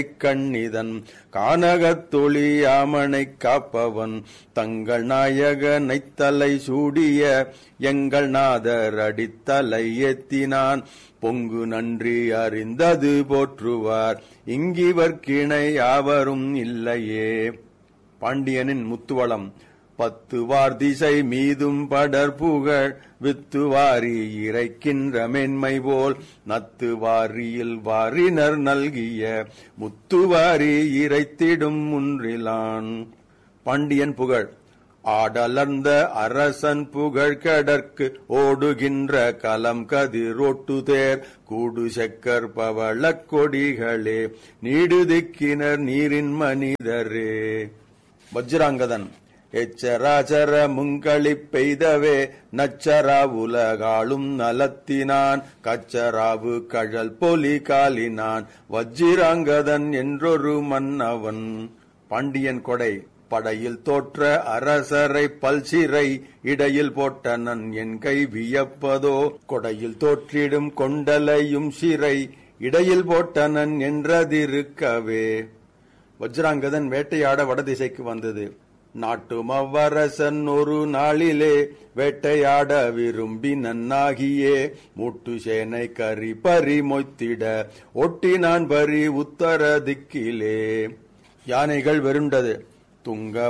கண்ணிதன் கானகத்தொழியாமனைக் காப்பவன் தங்கள் நாயகனைத் தலை சூடிய எங்கள் நாதர் அடித்தலை ஏத்தினான் பொங்கு நன்றி அறிந்தது போற்றுவார் இங்கிவர்க்கிணை யாவரும் இல்லையே பாண்டியனின் முத்துவளம் பத்து வார் திசை மீதும் படர் புகழ் வித்து வாரி இறைக்கின்ற மென்மை போல் நத்து வாரியில் வாரினர் நல்கிய முத்து வாரி இறைத்திடும் முன்றிலான் பாண்டியன் புகழ் ஆடலர்ந்த அரசன் புகழ் கடற்கு ஓடுகின்ற கலம் கதிரோட்டுதேர் கூடு செக்கர் பவளக் கொடிகளே நீடு திக்கினர் நீரின் மனிதரே வஜ்ராங்கதன் எச்சராச்சர முங்களி பெய்தவே நச்சரா உலகாளும் நலத்தினான் கச்சராவு கழல் பொலி காலினான் வஜ்ராங்கதன் என்றொரு மன்னவன் பாண்டியன் கொடை படையில் தோற்ற அரசரை பல்சிறை இடையில் போட்டனன் என் கை வியப்பதோ கொடையில் தோற்றிடும் கொண்டலையும் சிறை இடையில் போட்டனன் என்றதிருக்கவே வஜ்ராங்கதன் வேட்டையாட வடதிசைக்கு வந்தது நாட்டு மவ்வரசன் ஒரு நாளிலே வேட்டையாட விரும்பி நன்னாகியே மூட்டு சேனை கரி பறி மொய்த்திட ஒட்டினான் பரி உத்தர திக்கிலே யானைகள் வெருண்டது துங்க